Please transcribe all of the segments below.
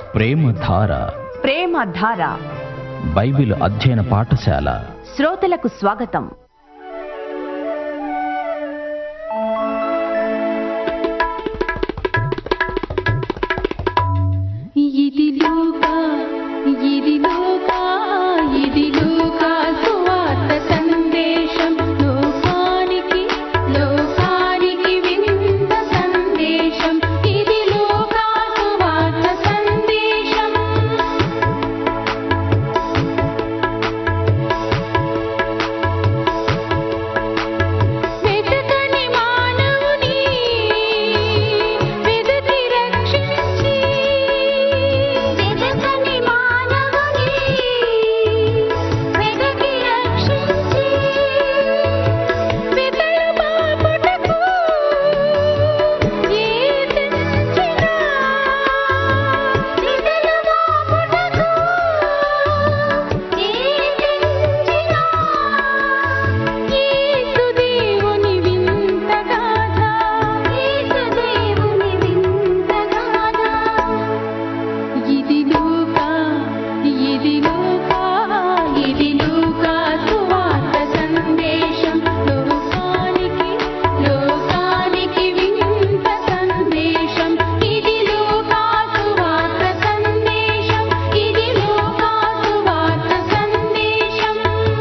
ప్రేమధార ప్రేమధార Bible అధ్యయన పాఠశాల శ్రోతలకు స్వాగతం ఇది లూకా ఇది లూకా ఇది లూకా సువార్త సందేశం లోకానికి లోకానికి వింత సందేశం ఇది లూకా సువార్త సందేశం వెతకని మానవుని వెదకి రక్షించి వెతకని మానవుని వెదకి రక్షించి వెతలు పాపుటకు ఏతించిన వెతలు పాపుటకు ఏతించిన యేసు దేవుని వింత గాథ యేసు దేవుని వింత గాథ ఇది లూకా ఇది లూకా ఇది లూకా సువార్త సందేశం లోకానికి లోకానికి వింత సందేశం ఇది లూకా సువార్త సందేశం ఇది లూకా సువార్త సందేశం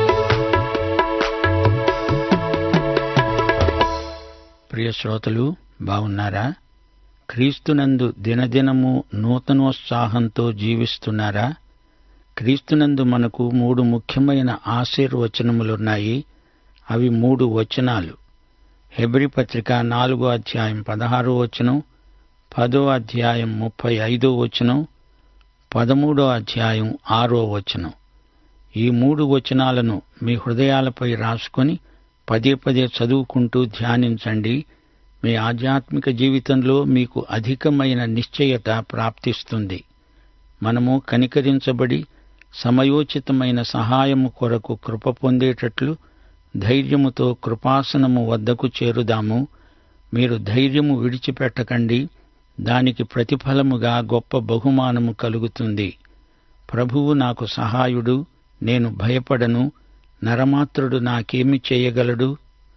ప్రియ శ్రోతలు బాగున్నారా క్రీస్తునందు దినదినము నూతనోత్సాహంతో జీవిస్తున్నారా క్రీస్తునందు మనకు మూడు ముఖ్యమైన ఆశీర్వచనములున్నాయి అవి మూడు వచనాలు హెబ్రి పత్రిక నాలుగో అధ్యాయం పదహారో వచనం పదో అధ్యాయం ముప్పై ఐదో వచనం పదమూడో అధ్యాయం ఆరో వచనం ఈ మూడు వచనాలను మీ హృదయాలపై రాసుకొని పదే పదే చదువుకుంటూ ధ్యానించండి మీ ఆధ్యాత్మిక జీవితంలో మీకు అధికమైన నిశ్చయత ప్రాప్తిస్తుంది మనము కనికరించబడి సమయోచితమైన సహాయము కొరకు కృప పొందేటట్లు ధైర్యముతో కృపాసనము వద్దకు చేరుదాము మీరు ధైర్యము విడిచిపెట్టకండి దానికి ప్రతిఫలముగా గొప్ప బహుమానము కలుగుతుంది ప్రభువు నాకు సహాయుడు నేను భయపడను నరమాత్రుడు నాకేమి చేయగలడు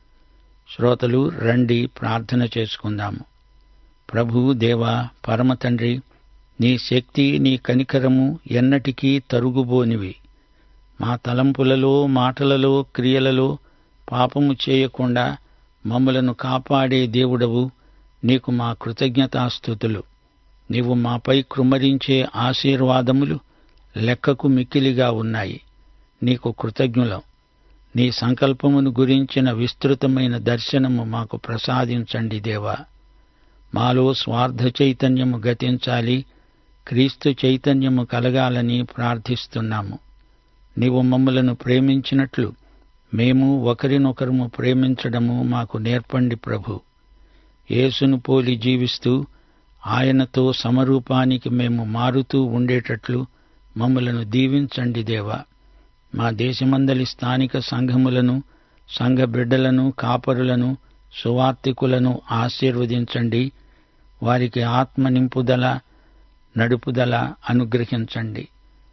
శ్రోతలు రండి ప్రార్థన చేసుకుందాము ప్రభువు దేవా పరమతండ్రి నీ శక్తి నీ కనికరము ఎన్నటికీ తరుగుబోనివి మా తలంపులలో మాటలలో క్రియలలో పాపము చేయకుండా మమ్మలను కాపాడే దేవుడవు నీకు మా కృతజ్ఞతాస్థుతులు నీవు మాపై కృమ్మరించే ఆశీర్వాదములు లెక్కకు మిక్కిలిగా ఉన్నాయి నీకు కృతజ్ఞులం నీ సంకల్పమును గురించిన విస్తృతమైన దర్శనము మాకు ప్రసాదించండి దేవా మాలో స్వార్థ చైతన్యము గతించాలి క్రీస్తు చైతన్యము కలగాలని ప్రార్థిస్తున్నాము నీవు మమ్మలను ప్రేమించినట్లు మేము ఒకరినొకరము ప్రేమించడము మాకు నేర్పండి ప్రభు యేసును పోలి జీవిస్తూ ఆయనతో సమరూపానికి మేము మారుతూ ఉండేటట్లు మమ్మలను దీవించండి దేవా మా దేశమందలి స్థానిక సంఘములను సంఘ బిడ్డలను కాపరులను సువార్తికులను ఆశీర్వదించండి వారికి ఆత్మ నింపుదల నడుపుదల అనుగ్రహించండి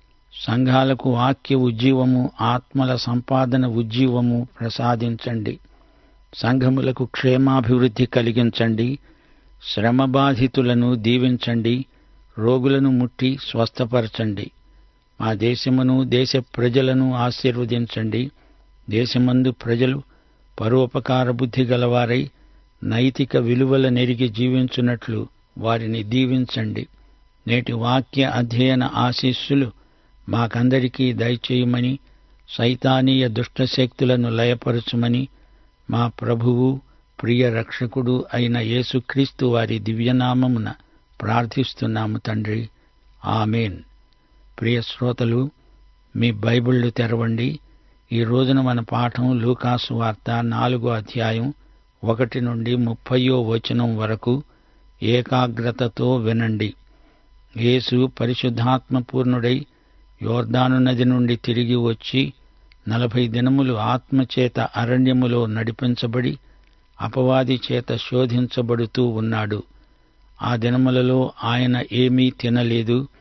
సంఘాలకు వాక్య ఉజ్జీవము ఆత్మల సంపాదన ఉజ్జీవము ప్రసాదించండి సంఘములకు క్షేమాభివృద్ధి కలిగించండి శ్రమబాధితులను దీవించండి రోగులను ముట్టి స్వస్థపరచండి మా దేశమును దేశ ప్రజలను ఆశీర్వదించండి దేశమందు ప్రజలు పరోపకార బుద్ధి గలవారై నైతిక విలువల నెరిగి జీవించున్నట్లు వారిని దీవించండి నేటి వాక్య అధ్యయన ఆశీస్సులు మాకందరికీ దయచేయమని సైతానీయ దుష్టశక్తులను లయపరచుమని మా ప్రభువు ప్రియ రక్షకుడు అయిన యేసుక్రీస్తు వారి దివ్యనామమున ప్రార్థిస్తున్నాము తండ్రి ఆమెన్ ప్రియ శ్రోతలు మీ బైబిళ్లు తెరవండి ఈ రోజున మన పాఠం లూకాసు వార్త నాలుగో అధ్యాయం ఒకటి నుండి ముప్పయో వచనం వరకు ఏకాగ్రతతో వినండి యేసు పరిశుద్ధాత్మ పూర్ణుడై యోర్దాను నది నుండి తిరిగి వచ్చి నలభై దినములు ఆత్మచేత అరణ్యములో నడిపించబడి అపవాది చేత శోధించబడుతూ ఉన్నాడు ఆ దినములలో ఆయన ఏమీ తినలేదు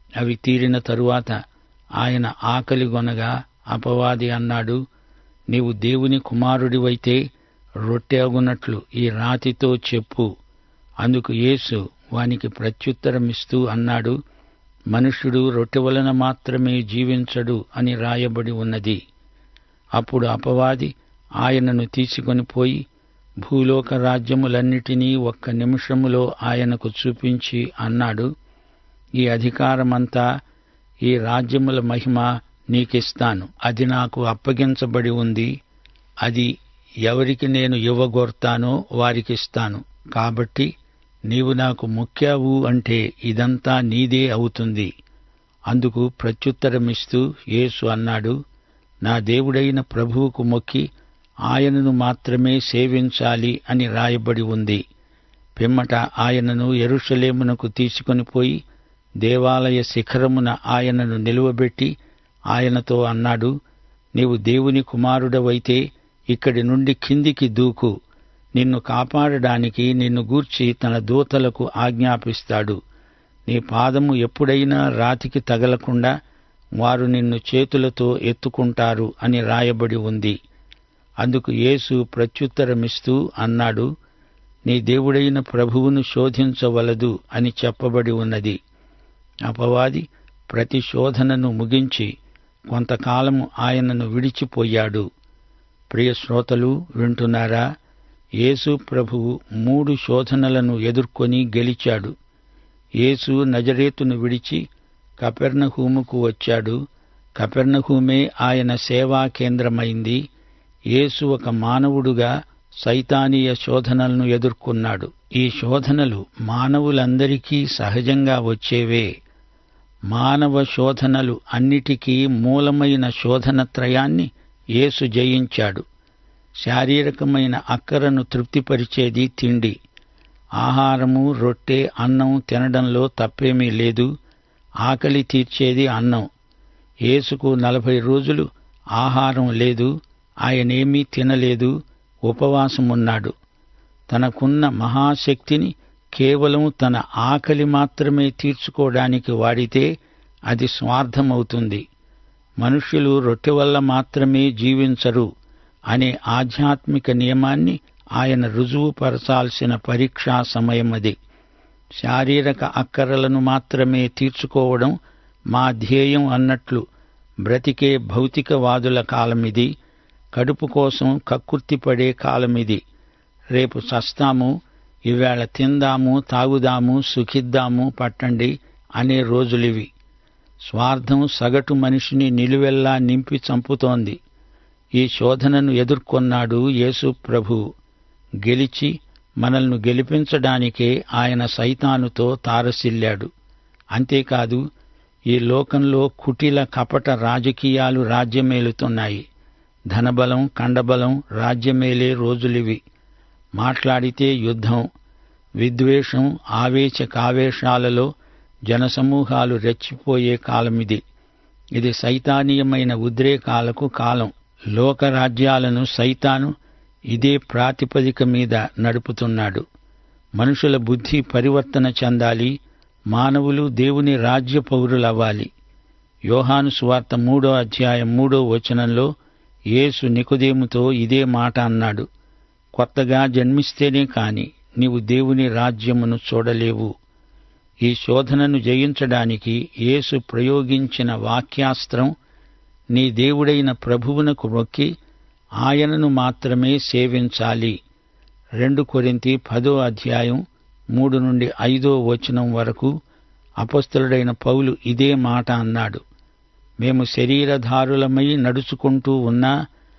అవి తీరిన తరువాత ఆయన ఆకలిగొనగా అపవాది అన్నాడు నీవు దేవుని కుమారుడివైతే రొట్టె అగునట్లు ఈ రాతితో చెప్పు అందుకు యేసు వానికి ప్రత్యుత్తరమిస్తూ అన్నాడు మనుష్యుడు రొట్టె వలన మాత్రమే జీవించడు అని రాయబడి ఉన్నది అప్పుడు అపవాది ఆయనను తీసుకొని పోయి భూలోక రాజ్యములన్నిటినీ ఒక్క నిమిషములో ఆయనకు చూపించి అన్నాడు ఈ అధికారమంతా ఈ రాజ్యముల మహిమ నీకిస్తాను అది నాకు అప్పగించబడి ఉంది అది ఎవరికి నేను ఇవ్వగోర్తానో వారికిస్తాను కాబట్టి నీవు నాకు మొక్కావు అంటే ఇదంతా నీదే అవుతుంది అందుకు ప్రత్యుత్తరమిస్తూ యేసు అన్నాడు నా దేవుడైన ప్రభువుకు మొక్కి ఆయనను మాత్రమే సేవించాలి అని రాయబడి ఉంది పిమ్మట ఆయనను ఎరుషలేమునకు తీసుకొని పోయి దేవాలయ శిఖరమున ఆయనను నిలువబెట్టి ఆయనతో అన్నాడు నీవు దేవుని కుమారుడవైతే ఇక్కడి నుండి కిందికి దూకు నిన్ను కాపాడడానికి నిన్ను గూర్చి తన దూతలకు ఆజ్ఞాపిస్తాడు నీ పాదము ఎప్పుడైనా రాతికి తగలకుండా వారు నిన్ను చేతులతో ఎత్తుకుంటారు అని రాయబడి ఉంది అందుకు యేసు ప్రత్యుత్తరమిస్తూ అన్నాడు నీ దేవుడైన ప్రభువును శోధించవలదు అని చెప్పబడి ఉన్నది అపవాది ప్రతి శోధనను ముగించి కొంతకాలము ఆయనను విడిచిపోయాడు ప్రియ శ్రోతలు వింటున్నారా యేసు ప్రభువు మూడు శోధనలను ఎదుర్కొని గెలిచాడు యేసు నజరేతును విడిచి కపెర్నహూముకు వచ్చాడు కపెర్నహూమే ఆయన సేవా కేంద్రమైంది యేసు ఒక మానవుడుగా సైతానీయ శోధనలను ఎదుర్కొన్నాడు ఈ శోధనలు మానవులందరికీ సహజంగా వచ్చేవే మానవ శోధనలు అన్నిటికీ మూలమైన శోధనత్రయాన్ని యేసు జయించాడు శారీరకమైన అక్కరను తృప్తిపరిచేది తిండి ఆహారము రొట్టె అన్నం తినడంలో తప్పేమీ లేదు ఆకలి తీర్చేది అన్నం యేసుకు నలభై రోజులు ఆహారం లేదు ఆయనేమీ తినలేదు ఉపవాసమున్నాడు తనకున్న మహాశక్తిని కేవలం తన ఆకలి మాత్రమే తీర్చుకోవడానికి వాడితే అది స్వార్థమవుతుంది మనుష్యులు రొట్టె వల్ల మాత్రమే జీవించరు అనే ఆధ్యాత్మిక నియమాన్ని ఆయన రుజువుపరచాల్సిన పరీక్షా సమయమది శారీరక అక్కరలను మాత్రమే తీర్చుకోవడం మా ధ్యేయం అన్నట్లు బ్రతికే భౌతికవాదుల కాలమిది కడుపు కోసం కక్కుర్తిపడే కాలమిది రేపు చస్తాము ఇవాళ తిందాము తాగుదాము సుఖిద్దాము పట్టండి అనే రోజులివి స్వార్థం సగటు మనిషిని నిలువెల్లా నింపి చంపుతోంది ఈ శోధనను ఎదుర్కొన్నాడు యేసు ప్రభువు గెలిచి మనల్ని గెలిపించడానికే ఆయన సైతానుతో తారసిల్లాడు అంతేకాదు ఈ లోకంలో కుటిల కపట రాజకీయాలు రాజ్యమేలుతున్నాయి ధనబలం కండబలం రాజ్యమేలే రోజులివి మాట్లాడితే యుద్ధం విద్వేషం ఆవేశ కావేశాలలో జనసమూహాలు రెచ్చిపోయే కాలమిది ఇది సైతానీయమైన ఉద్రేకాలకు కాలం లోకరాజ్యాలను సైతాను ఇదే ప్రాతిపదిక మీద నడుపుతున్నాడు మనుషుల బుద్ధి పరివర్తన చెందాలి మానవులు దేవుని రాజ్య పౌరులవ్వాలి యోహాను సువార్త మూడో అధ్యాయం మూడో వచనంలో యేసు నికుదేముతో ఇదే మాట అన్నాడు కొత్తగా జన్మిస్తేనే కాని నీవు దేవుని రాజ్యమును చూడలేవు ఈ శోధనను జయించడానికి యేసు ప్రయోగించిన వాక్యాస్త్రం నీ దేవుడైన ప్రభువునకు మొక్కి ఆయనను మాత్రమే సేవించాలి రెండు కొరింతి పదో అధ్యాయం మూడు నుండి ఐదో వచనం వరకు అపస్తులుడైన పౌలు ఇదే మాట అన్నాడు మేము శరీరధారులమై నడుచుకుంటూ ఉన్నా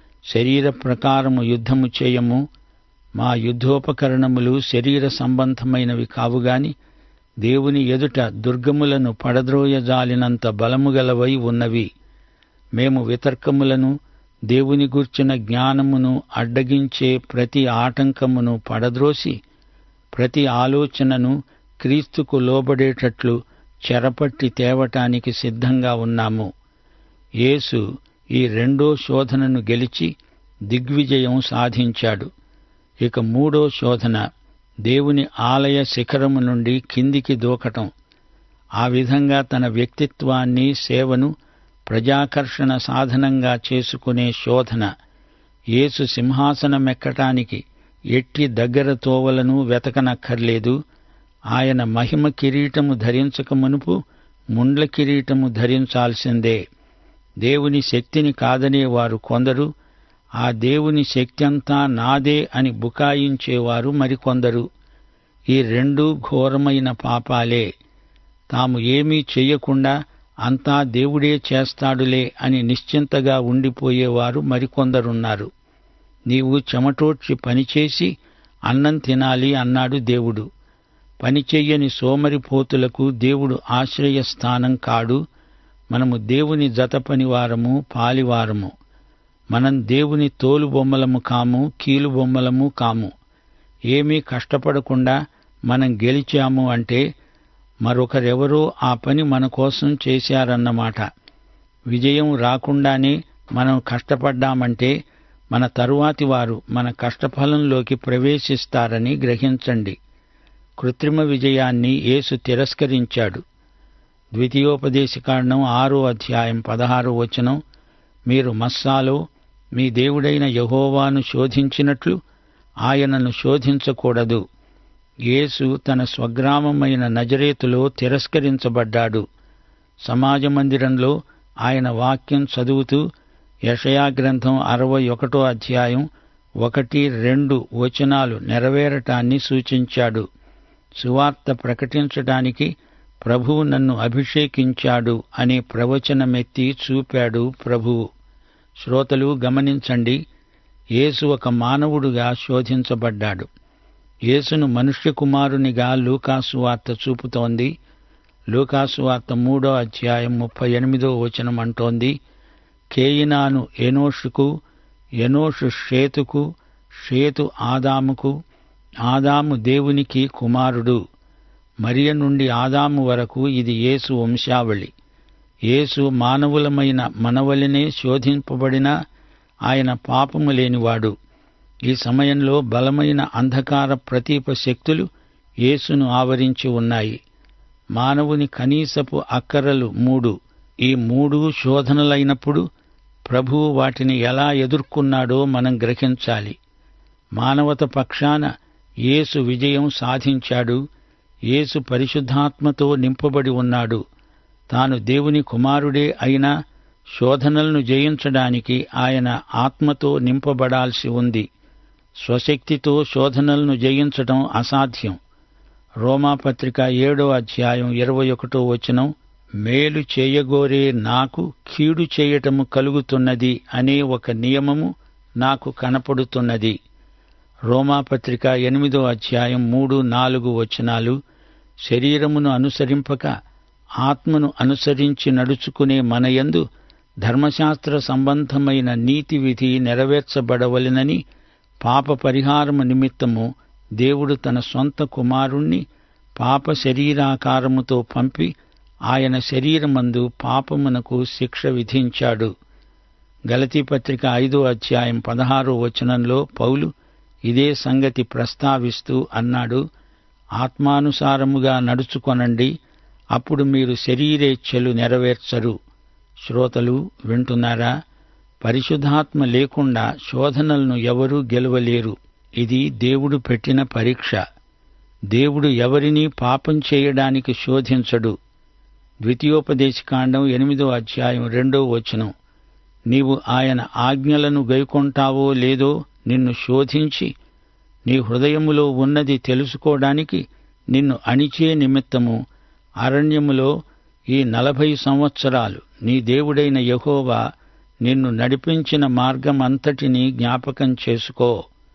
శరీర ప్రకారము యుద్ధము చేయము మా యుద్ధోపకరణములు శరీర సంబంధమైనవి కావుగాని దేవుని ఎదుట దుర్గములను పడద్రోయజాలినంత బలముగలవై ఉన్నవి మేము వితర్కములను దేవుని గూర్చిన జ్ఞానమును అడ్డగించే ప్రతి ఆటంకమును పడద్రోసి ప్రతి ఆలోచనను క్రీస్తుకు లోబడేటట్లు చెరపట్టి తేవటానికి సిద్ధంగా ఉన్నాము యేసు ఈ రెండో శోధనను గెలిచి దిగ్విజయం సాధించాడు ఇక మూడో శోధన దేవుని ఆలయ శిఖరము నుండి కిందికి దూకటం ఆ విధంగా తన వ్యక్తిత్వాన్ని సేవను ప్రజాకర్షణ సాధనంగా చేసుకునే శోధన యేసు సింహాసనమెక్కటానికి ఎట్టి దగ్గర తోవలను వెతకనక్కర్లేదు ఆయన మహిమ కిరీటము ధరించక మునుపు ముండ్ల కిరీటము ధరించాల్సిందే దేవుని శక్తిని కాదనేవారు కొందరు ఆ దేవుని శక్తి అంతా నాదే అని బుకాయించేవారు మరికొందరు ఈ రెండూ ఘోరమైన పాపాలే తాము ఏమీ చెయ్యకుండా అంతా దేవుడే చేస్తాడులే అని నిశ్చింతగా ఉండిపోయేవారు మరికొందరున్నారు నీవు చెమటోడ్చి పనిచేసి అన్నం తినాలి అన్నాడు దేవుడు పని చెయ్యని సోమరిపోతులకు దేవుడు ఆశ్రయస్థానం కాడు మనము దేవుని జత పనివారము పాలివారము మనం దేవుని తోలు బొమ్మలము కాము కీలు బొమ్మలము కాము ఏమీ కష్టపడకుండా మనం గెలిచాము అంటే మరొకరెవరో ఆ పని మన కోసం చేశారన్నమాట విజయం రాకుండానే మనం కష్టపడ్డామంటే మన తరువాతి వారు మన కష్టఫలంలోకి ప్రవేశిస్తారని గ్రహించండి కృత్రిమ విజయాన్ని యేసు తిరస్కరించాడు ద్వితీయోపదేశకాండం ఆరో అధ్యాయం పదహారో వచనం మీరు మస్సాలో మీ దేవుడైన యహోవాను శోధించినట్లు ఆయనను శోధించకూడదు యేసు తన స్వగ్రామమైన నజరేతులో తిరస్కరించబడ్డాడు సమాజ మందిరంలో ఆయన వాక్యం చదువుతూ యషయా గ్రంథం అరవై ఒకటో అధ్యాయం ఒకటి రెండు వచనాలు నెరవేరటాన్ని సూచించాడు సువార్త ప్రకటించటానికి ప్రభువు నన్ను అభిషేకించాడు అనే ప్రవచనమెత్తి చూపాడు ప్రభువు శ్రోతలు గమనించండి యేసు ఒక మానవుడుగా శోధించబడ్డాడు యేసును మనుష్య కుమారునిగా లూకాసు వార్త చూపుతోంది లూకాసు వార్త మూడో అధ్యాయం ముప్పై ఎనిమిదో వచనం అంటోంది కేయినాను ఎనోషుకు ఎనోషు షేతుకు షేతు ఆదాముకు ఆదాము దేవునికి కుమారుడు మరియ నుండి ఆదాము వరకు ఇది యేసు వంశావళి యేసు మానవులమైన మనవలనే శోధింపబడినా ఆయన పాపము లేనివాడు ఈ సమయంలో బలమైన అంధకార ప్రతీప శక్తులు యేసును ఆవరించి ఉన్నాయి మానవుని కనీసపు అక్కరలు మూడు ఈ మూడు శోధనలైనప్పుడు ప్రభువు వాటిని ఎలా ఎదుర్కొన్నాడో మనం గ్రహించాలి మానవత పక్షాన యేసు విజయం సాధించాడు యేసు పరిశుద్ధాత్మతో నింపబడి ఉన్నాడు తాను దేవుని కుమారుడే అయినా శోధనలను జయించడానికి ఆయన ఆత్మతో నింపబడాల్సి ఉంది స్వశక్తితో శోధనలను జయించడం అసాధ్యం రోమాపత్రిక ఏడో అధ్యాయం ఇరవై ఒకటో వచనం మేలు చేయగోరే నాకు కీడు చేయటము కలుగుతున్నది అనే ఒక నియమము నాకు కనపడుతున్నది రోమాపత్రిక ఎనిమిదో అధ్యాయం మూడు నాలుగు వచనాలు శరీరమును అనుసరింపక ఆత్మను అనుసరించి నడుచుకునే మనయందు ధర్మశాస్త్ర సంబంధమైన నీతి విధి నెరవేర్చబడవలెనని పాప పరిహారము నిమిత్తము దేవుడు తన సొంత కుమారుణ్ణి పాప శరీరాకారముతో పంపి ఆయన శరీరమందు పాపమునకు శిక్ష విధించాడు గలతీ పత్రిక ఐదో అధ్యాయం పదహారో వచనంలో పౌలు ఇదే సంగతి ప్రస్తావిస్తూ అన్నాడు ఆత్మానుసారముగా నడుచుకొనండి అప్పుడు మీరు శరీరేచ్ఛలు నెరవేర్చరు శ్రోతలు వింటున్నారా పరిశుద్ధాత్మ లేకుండా శోధనలను ఎవరూ గెలవలేరు ఇది దేవుడు పెట్టిన పరీక్ష దేవుడు ఎవరినీ పాపం చేయడానికి శోధించడు ద్వితీయోపదేశకాండం ఎనిమిదో అధ్యాయం రెండో వచనం నీవు ఆయన ఆజ్ఞలను గైకొంటావో లేదో నిన్ను శోధించి నీ హృదయములో ఉన్నది తెలుసుకోవడానికి నిన్ను అణిచే నిమిత్తము అరణ్యములో ఈ నలభై సంవత్సరాలు నీ దేవుడైన యహోవా నిన్ను నడిపించిన మార్గమంతటినీ జ్ఞాపకం చేసుకో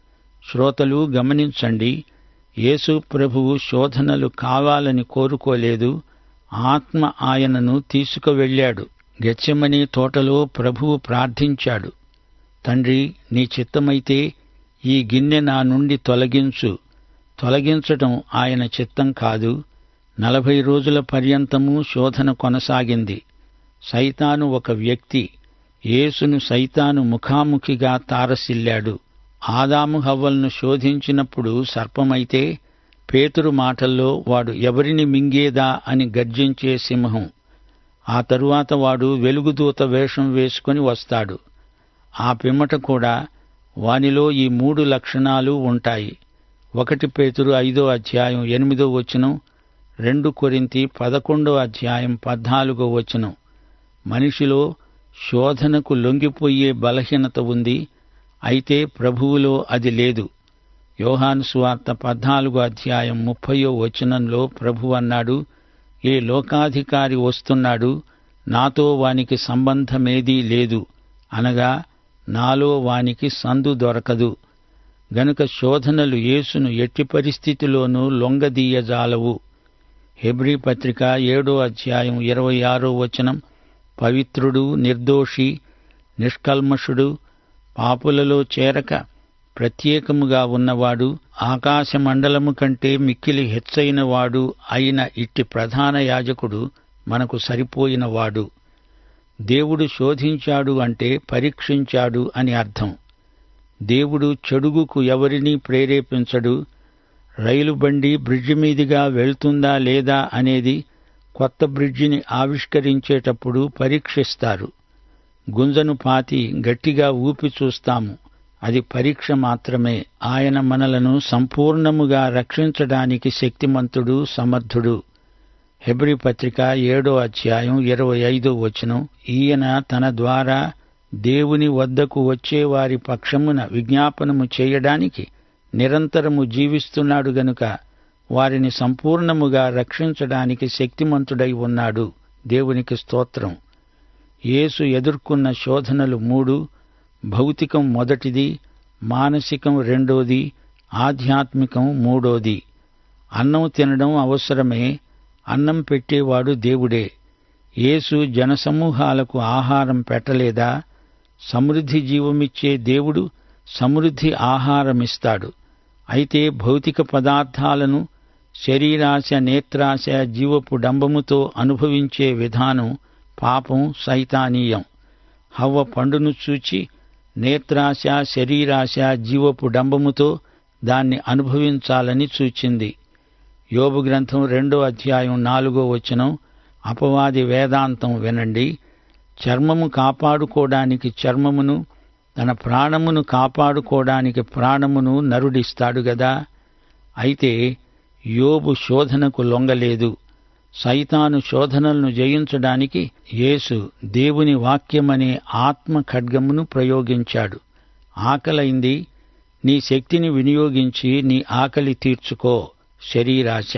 శ్రోతలు గమనించండి యేసు ప్రభువు శోధనలు కావాలని కోరుకోలేదు ఆత్మ ఆయనను తీసుకువెళ్ళాడు గెచ్చమని తోటలో ప్రభువు ప్రార్థించాడు తండ్రి నీ చిత్తమైతే ఈ గిన్నె నా నుండి తొలగించు తొలగించటం ఆయన చిత్తం కాదు నలభై రోజుల పర్యంతము శోధన కొనసాగింది సైతాను ఒక వ్యక్తి యేసును సైతాను ముఖాముఖిగా తారసిల్లాడు ఆదాము హవ్వలను శోధించినప్పుడు సర్పమైతే పేతురు మాటల్లో వాడు ఎవరిని మింగేదా అని గర్జించే సింహం ఆ తరువాత వాడు వెలుగుదూత వేషం వేసుకొని వస్తాడు ఆ పిమ్మట కూడా వానిలో ఈ మూడు లక్షణాలు ఉంటాయి ఒకటి పేతురు ఐదో అధ్యాయం ఎనిమిదో వచనం రెండు కొరింతి పదకొండో అధ్యాయం పద్నాలుగో వచనం మనిషిలో శోధనకు లొంగిపోయే బలహీనత ఉంది అయితే ప్రభువులో అది లేదు యోహాను సువార్త పద్నాలుగో అధ్యాయం ముప్పయో వచనంలో ప్రభు అన్నాడు ఏ లోకాధికారి వస్తున్నాడు నాతో వానికి సంబంధమేదీ లేదు అనగా నాలో వానికి సందు దొరకదు గనుక శోధనలు యేసును ఎట్టి పరిస్థితిలోనూ లొంగదీయజాలవు హెబ్రీ పత్రిక ఏడో అధ్యాయం ఇరవై ఆరో వచనం పవిత్రుడు నిర్దోషి నిష్కల్మషుడు పాపులలో చేరక ప్రత్యేకముగా ఉన్నవాడు ఆకాశమండలము కంటే మిక్కిలి హెచ్చైన వాడు అయిన ఇట్టి ప్రధాన యాజకుడు మనకు సరిపోయినవాడు దేవుడు శోధించాడు అంటే పరీక్షించాడు అని అర్థం దేవుడు చెడుగుకు ఎవరినీ ప్రేరేపించడు రైలు బండి బ్రిడ్జి మీదుగా వెళ్తుందా లేదా అనేది కొత్త బ్రిడ్జిని ఆవిష్కరించేటప్పుడు పరీక్షిస్తారు గుంజను పాతి గట్టిగా ఊపి చూస్తాము అది పరీక్ష మాత్రమే ఆయన మనలను సంపూర్ణముగా రక్షించడానికి శక్తిమంతుడు సమర్థుడు హెబ్రి పత్రిక ఏడో అధ్యాయం ఇరవై ఐదో వచనం ఈయన తన ద్వారా దేవుని వద్దకు వచ్చే వారి పక్షమున విజ్ఞాపనము చేయడానికి నిరంతరము జీవిస్తున్నాడు గనుక వారిని సంపూర్ణముగా రక్షించడానికి శక్తిమంతుడై ఉన్నాడు దేవునికి స్తోత్రం యేసు ఎదుర్కొన్న శోధనలు మూడు భౌతికం మొదటిది మానసికం రెండోది ఆధ్యాత్మికం మూడోది అన్నం తినడం అవసరమే అన్నం పెట్టేవాడు దేవుడే యేసు జనసమూహాలకు ఆహారం పెట్టలేదా సమృద్ధి జీవమిచ్చే దేవుడు సమృద్ధి ఆహారమిస్తాడు అయితే భౌతిక పదార్థాలను శరీరాశ నేత్రాశ జీవపు డంబముతో అనుభవించే విధానం పాపం సైతానీయం హవ్వ పండును చూచి నేత్రాశ శరీరాశ జీవపు డంబముతో దాన్ని అనుభవించాలని సూచింది యోబు గ్రంథం రెండో అధ్యాయం నాలుగో వచనం అపవాది వేదాంతం వినండి చర్మము కాపాడుకోవడానికి చర్మమును తన ప్రాణమును కాపాడుకోవడానికి ప్రాణమును నరుడిస్తాడు గదా అయితే యోబు శోధనకు లొంగలేదు సైతాను శోధనలను జయించడానికి యేసు దేవుని వాక్యమనే ఆత్మ ఖడ్గమును ప్రయోగించాడు ఆకలైంది నీ శక్తిని వినియోగించి నీ ఆకలి తీర్చుకో శరీరాశ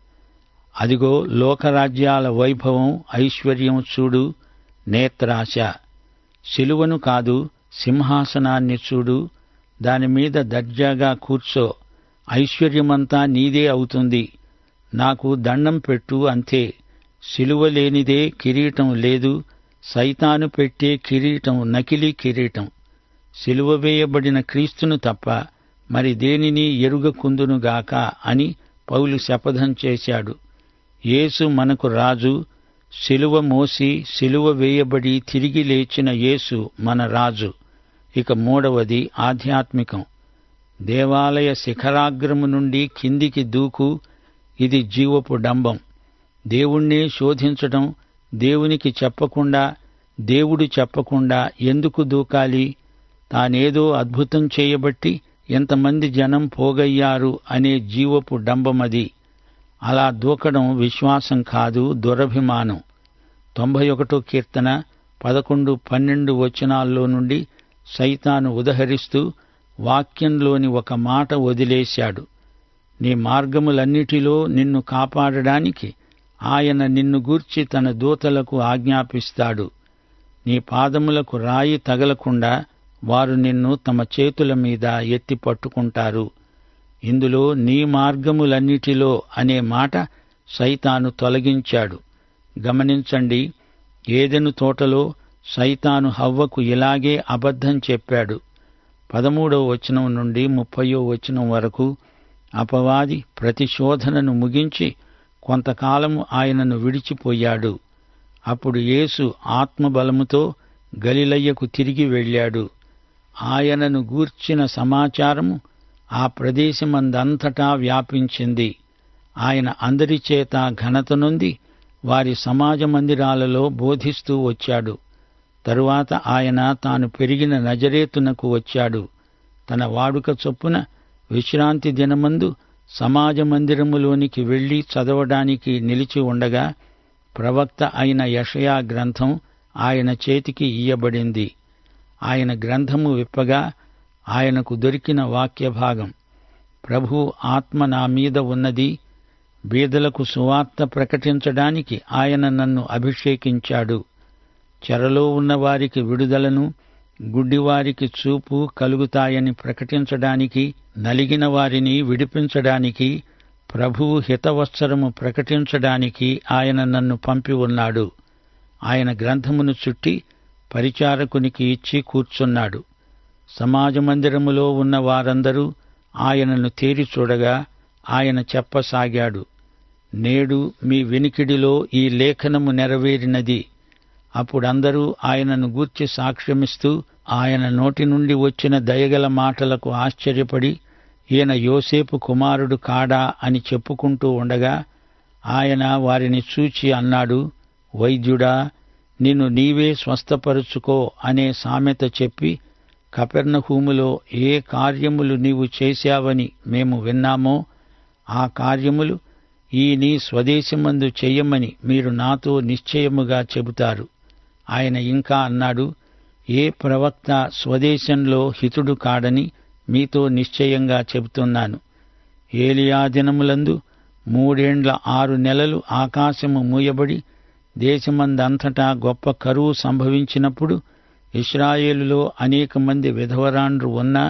అదిగో లోకరాజ్యాల వైభవం ఐశ్వర్యం చూడు నేత్రాశ శిలువను కాదు సింహాసనాన్ని చూడు దానిమీద దర్జాగా కూర్చో ఐశ్వర్యమంతా నీదే అవుతుంది నాకు దండం పెట్టు అంతే శిలువ లేనిదే కిరీటం లేదు సైతాను పెట్టే కిరీటం నకిలీ కిరీటం సిలువ వేయబడిన క్రీస్తును తప్ప మరి దేనిని ఎరుగకుందునుగాక అని పౌలు శపథం చేశాడు యేసు మనకు రాజు సిలువ మోసి సిలువ వేయబడి తిరిగి లేచిన యేసు మన రాజు ఇక మూడవది ఆధ్యాత్మికం దేవాలయ శిఖరాగ్రము నుండి కిందికి దూకు ఇది జీవపు డంబం దేవుణ్ణే శోధించటం దేవునికి చెప్పకుండా దేవుడు చెప్పకుండా ఎందుకు దూకాలి తానేదో అద్భుతం చేయబట్టి ఎంతమంది జనం పోగయ్యారు అనే జీవపు డంబమది అలా దూకడం విశ్వాసం కాదు దురభిమానం తొంభై ఒకటో కీర్తన పదకొండు పన్నెండు వచనాల్లో నుండి సైతాను ఉదహరిస్తూ వాక్యంలోని ఒక మాట వదిలేశాడు నీ మార్గములన్నిటిలో నిన్ను కాపాడడానికి ఆయన నిన్ను గూర్చి తన దూతలకు ఆజ్ఞాపిస్తాడు నీ పాదములకు రాయి తగలకుండా వారు నిన్ను తమ చేతుల మీద ఎత్తి పట్టుకుంటారు ఇందులో నీ మార్గములన్నిటిలో అనే మాట సైతాను తొలగించాడు గమనించండి ఏదెను తోటలో సైతాను హవ్వకు ఇలాగే అబద్ధం చెప్పాడు పదమూడవ వచనం నుండి ముప్పయో వచనం వరకు అపవాది ప్రతిశోధనను ముగించి కొంతకాలము ఆయనను విడిచిపోయాడు అప్పుడు యేసు ఆత్మబలముతో గలిలయ్యకు తిరిగి వెళ్ళాడు ఆయనను గూర్చిన సమాచారము ఆ ప్రదేశమందంతటా వ్యాపించింది ఆయన అందరి చేత ఘనత నొంది వారి సమాజ మందిరాలలో బోధిస్తూ వచ్చాడు తరువాత ఆయన తాను పెరిగిన నజరేతునకు వచ్చాడు తన వాడుక చొప్పున విశ్రాంతి దినమందు సమాజ మందిరములోనికి వెళ్లి చదవడానికి నిలిచి ఉండగా ప్రవక్త అయిన యషయా గ్రంథం ఆయన చేతికి ఇయ్యబడింది ఆయన గ్రంథము విప్పగా ఆయనకు దొరికిన వాక్య భాగం ప్రభు ఆత్మ నా మీద ఉన్నది బీదలకు సువార్త ప్రకటించడానికి ఆయన నన్ను అభిషేకించాడు చెరలో ఉన్న వారికి విడుదలను గుడ్డివారికి చూపు కలుగుతాయని ప్రకటించడానికి నలిగిన వారిని విడిపించడానికి ప్రభువు హితవత్సరము ప్రకటించడానికి ఆయన నన్ను పంపి ఉన్నాడు ఆయన గ్రంథమును చుట్టి పరిచారకునికి ఇచ్చి కూర్చున్నాడు సమాజ మందిరములో ఉన్న వారందరూ ఆయనను తేరి చూడగా ఆయన చెప్పసాగాడు నేడు మీ వెనికిడిలో ఈ లేఖనము నెరవేరినది అప్పుడందరూ ఆయనను గూర్చి సాక్ష్యమిస్తూ ఆయన నోటి నుండి వచ్చిన దయగల మాటలకు ఆశ్చర్యపడి ఈయన యోసేపు కుమారుడు కాడా అని చెప్పుకుంటూ ఉండగా ఆయన వారిని చూచి అన్నాడు వైద్యుడా నిన్ను నీవే స్వస్థపరుచుకో అనే సామెత చెప్పి కపెర్ణహూములో ఏ కార్యములు నీవు చేశావని మేము విన్నామో ఆ కార్యములు ఈ నీ స్వదేశమందు చెయ్యమని మీరు నాతో నిశ్చయముగా చెబుతారు ఆయన ఇంకా అన్నాడు ఏ ప్రవక్త స్వదేశంలో హితుడు కాడని మీతో నిశ్చయంగా చెబుతున్నాను ఏలియా దినములందు మూడేండ్ల ఆరు నెలలు ఆకాశము మూయబడి దేశమందంతటా గొప్ప కరువు సంభవించినప్పుడు ఇస్రాయేలులో అనేక మంది విధవరాండ్రు ఉన్నా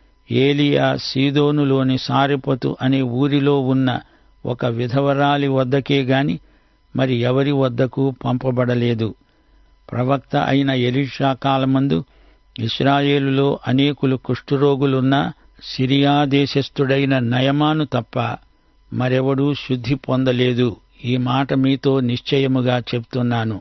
ఏలియా సీదోనులోని సారిపతు అనే ఊరిలో ఉన్న ఒక విధవరాలి వద్దకే గాని మరి ఎవరి వద్దకు పంపబడలేదు ప్రవక్త అయిన ఎలీషా కాలమందు ఇస్రాయేలులో అనేకులు కుష్ఠరోగులున్నా సిరియా దేశస్థుడైన నయమాను తప్ప మరెవడూ శుద్ధి పొందలేదు ఈ మాట మీతో నిశ్చయముగా చెప్తున్నాను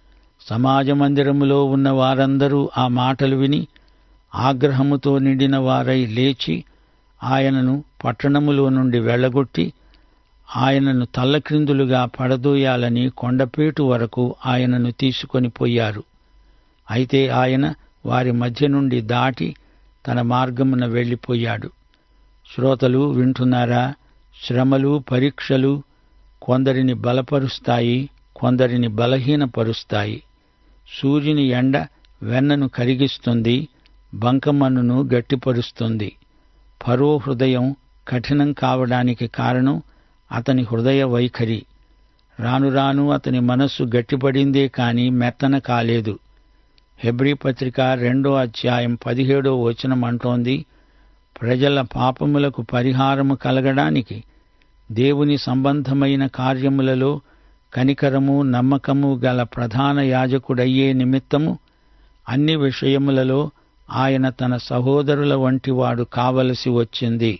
సమాజ మందిరములో ఉన్న వారందరూ ఆ మాటలు విని ఆగ్రహముతో నిండిన వారై లేచి ఆయనను పట్టణములో నుండి వెళ్లగొట్టి ఆయనను తల్లక్రిందులుగా పడదోయాలని కొండపేటు వరకు ఆయనను తీసుకొని పోయారు అయితే ఆయన వారి మధ్య నుండి దాటి తన మార్గమున వెళ్లిపోయాడు శ్రోతలు వింటున్నారా శ్రమలు పరీక్షలు కొందరిని బలపరుస్తాయి కొందరిని బలహీనపరుస్తాయి సూర్యుని ఎండ వెన్నను కరిగిస్తుంది బంకమన్నును గట్టిపరుస్తుంది ఫరో హృదయం కఠినం కావడానికి కారణం అతని హృదయ వైఖరి రాను రాను అతని మనస్సు గట్టిపడిందే కాని మెత్తన కాలేదు హెబ్రీ పత్రిక రెండో అధ్యాయం పదిహేడో వచనం అంటోంది ప్రజల పాపములకు పరిహారము కలగడానికి దేవుని సంబంధమైన కార్యములలో కనికరము నమ్మకము గల ప్రధాన యాజకుడయ్యే నిమిత్తము అన్ని విషయములలో ఆయన తన సహోదరుల వంటివాడు కావలసి వచ్చింది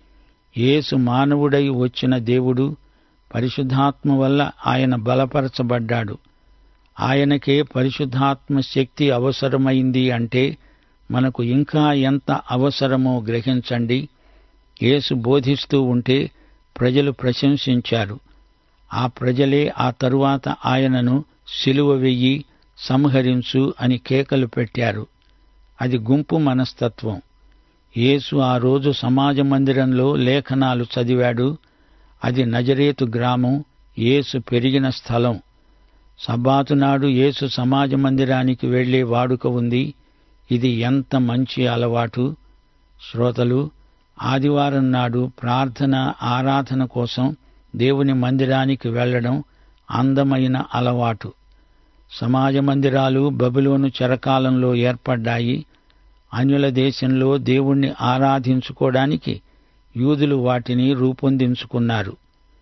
యేసు మానవుడై వచ్చిన దేవుడు పరిశుద్ధాత్మ వల్ల ఆయన బలపరచబడ్డాడు ఆయనకే పరిశుద్ధాత్మ శక్తి అవసరమైంది అంటే మనకు ఇంకా ఎంత అవసరమో గ్రహించండి యేసు బోధిస్తూ ఉంటే ప్రజలు ప్రశంసించారు ఆ ప్రజలే ఆ తరువాత ఆయనను సిలువ వెయ్యి సంహరించు అని కేకలు పెట్టారు అది గుంపు మనస్తత్వం యేసు ఆ రోజు సమాజ మందిరంలో లేఖనాలు చదివాడు అది నజరేతు గ్రామం యేసు పెరిగిన స్థలం సబ్బాతు నాడు యేసు సమాజ మందిరానికి వెళ్లే వాడుక ఉంది ఇది ఎంత మంచి అలవాటు శ్రోతలు ఆదివారం నాడు ప్రార్థన ఆరాధన కోసం దేవుని మందిరానికి వెళ్లడం అందమైన అలవాటు సమాజ మందిరాలు బబులోను చెరకాలంలో ఏర్పడ్డాయి అన్యుల దేశంలో దేవుణ్ణి ఆరాధించుకోవడానికి యూదులు వాటిని రూపొందించుకున్నారు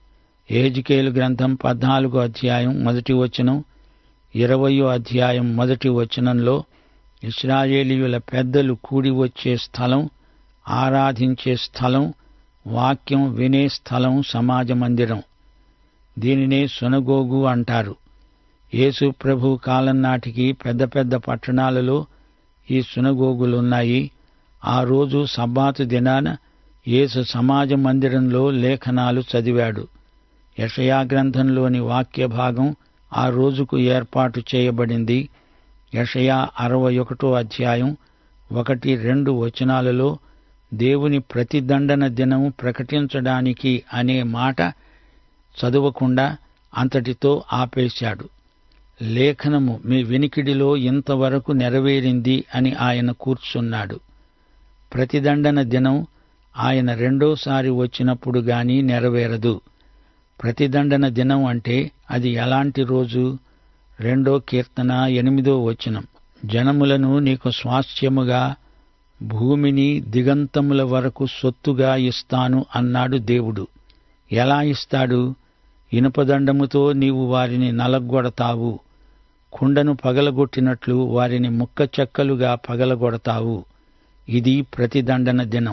ఏజికేలు గ్రంథం పద్నాలుగో అధ్యాయం మొదటి వచనం ఇరవయో అధ్యాయం మొదటి వచనంలో ఇస్రాయేలీయుల పెద్దలు కూడి వచ్చే స్థలం ఆరాధించే స్థలం వాక్యం వినే స్థలం సమాజ మందిరం దీనినే సునగోగు అంటారు యేసు ప్రభు కాలం నాటికి పెద్ద పెద్ద పట్టణాలలో ఈ సునగోగులున్నాయి ఆ రోజు సబ్బాతు దినాన యేసు సమాజ మందిరంలో లేఖనాలు చదివాడు యషయా గ్రంథంలోని వాక్య భాగం ఆ రోజుకు ఏర్పాటు చేయబడింది యషయా అరవై ఒకటో అధ్యాయం ఒకటి రెండు వచనాలలో దేవుని ప్రతిదండన దినం ప్రకటించడానికి అనే మాట చదవకుండా అంతటితో ఆపేశాడు లేఖనము మీ వెనికిడిలో ఇంతవరకు నెరవేరింది అని ఆయన కూర్చున్నాడు ప్రతిదండన దినం ఆయన రెండోసారి వచ్చినప్పుడు గాని నెరవేరదు ప్రతిదండన దినం అంటే అది ఎలాంటి రోజు రెండో కీర్తన ఎనిమిదో వచనం జనములను నీకు స్వాస్థ్యముగా భూమిని దిగంతముల వరకు సొత్తుగా ఇస్తాను అన్నాడు దేవుడు ఎలా ఇస్తాడు ఇనుపదండముతో నీవు వారిని నలగొడతావు కుండను పగలగొట్టినట్లు వారిని ముక్క చెక్కలుగా పగలగొడతావు ఇది ప్రతిదండన దినం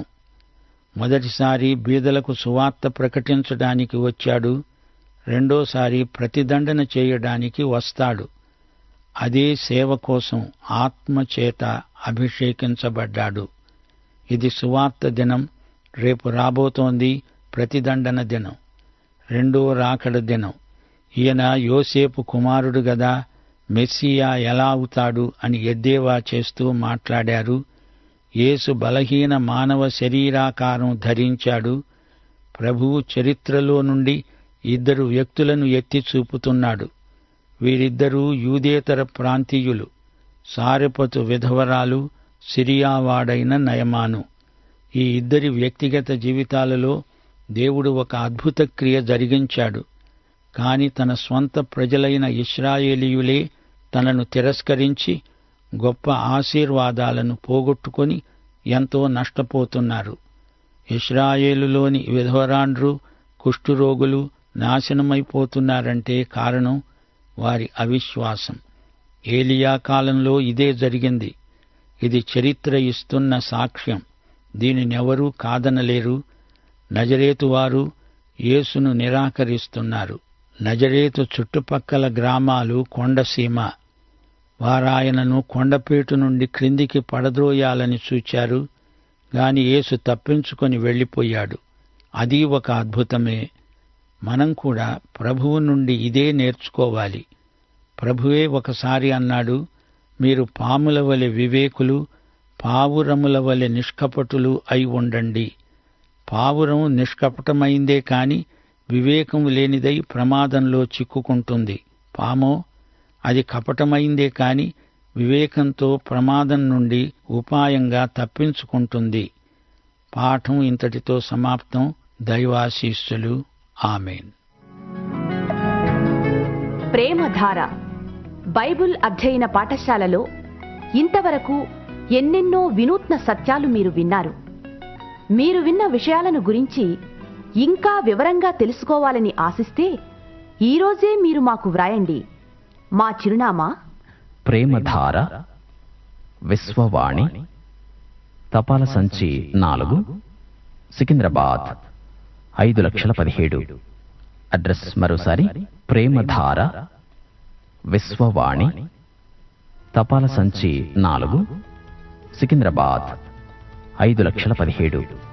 మొదటిసారి బీదలకు సువార్త ప్రకటించడానికి వచ్చాడు రెండోసారి ప్రతిదండన చేయడానికి వస్తాడు అదే సేవ కోసం ఆత్మచేత అభిషేకించబడ్డాడు ఇది సువార్త దినం రేపు రాబోతోంది ప్రతిదండన దినం రెండో రాకడ దినం ఈయన యోసేపు కుమారుడు గదా మెస్సియా ఎలా అవుతాడు అని ఎద్దేవా చేస్తూ మాట్లాడారు యేసు బలహీన మానవ శరీరాకారం ధరించాడు ప్రభువు చరిత్రలో నుండి ఇద్దరు వ్యక్తులను ఎత్తి చూపుతున్నాడు వీరిద్దరూ యూదేతర ప్రాంతీయులు సారెపతు విధవరాలు సిరియావాడైన నయమాను ఈ ఇద్దరి వ్యక్తిగత జీవితాలలో దేవుడు ఒక అద్భుత క్రియ జరిగించాడు కాని తన స్వంత ప్రజలైన ఇస్రాయేలీయులే తనను తిరస్కరించి గొప్ప ఆశీర్వాదాలను పోగొట్టుకొని ఎంతో నష్టపోతున్నారు ఇస్రాయేలులోని విధవరాండ్రు కుష్ఠురోగులు నాశనమైపోతున్నారంటే కారణం వారి అవిశ్వాసం ఏలియా కాలంలో ఇదే జరిగింది ఇది చరిత్ర ఇస్తున్న సాక్ష్యం దీనినెవరూ కాదనలేరు నజరేతు వారు యేసును నిరాకరిస్తున్నారు నజరేతు చుట్టుపక్కల గ్రామాలు కొండసీమ వారాయనను కొండపేటు నుండి క్రిందికి పడద్రోయాలని చూచారు గాని యేసు తప్పించుకొని వెళ్ళిపోయాడు అది ఒక అద్భుతమే మనం కూడా ప్రభువు నుండి ఇదే నేర్చుకోవాలి ప్రభువే ఒకసారి అన్నాడు మీరు పాముల వలె వివేకులు పావురముల వలె నిష్కపటులు అయి ఉండండి పావురం నిష్కపటమైందే కాని వివేకం లేనిదై ప్రమాదంలో చిక్కుకుంటుంది పామో అది కపటమైందే కాని వివేకంతో ప్రమాదం నుండి ఉపాయంగా తప్పించుకుంటుంది పాఠం ఇంతటితో సమాప్తం దైవాశీస్సులు ఆమెన్ ప్రేమధార బైబుల్ అధ్యయన పాఠశాలలో ఇంతవరకు ఎన్నెన్నో వినూత్న సత్యాలు మీరు విన్నారు మీరు విన్న విషయాలను గురించి ఇంకా వివరంగా తెలుసుకోవాలని ఆశిస్తే ఈరోజే మీరు మాకు వ్రాయండి మా చిరునామా ప్రేమధార విశ్వవాణి తపాల సంచి నాలుగు సికింద్రాబాద్ ఐదు లక్షల పదిహేడు అడ్రస్ మరోసారి ప్రేమధార విశ్వవాణి తపాల సంచి నాలుగు సికింద్రాబాద్ ఐదు లక్షల పదిహేడు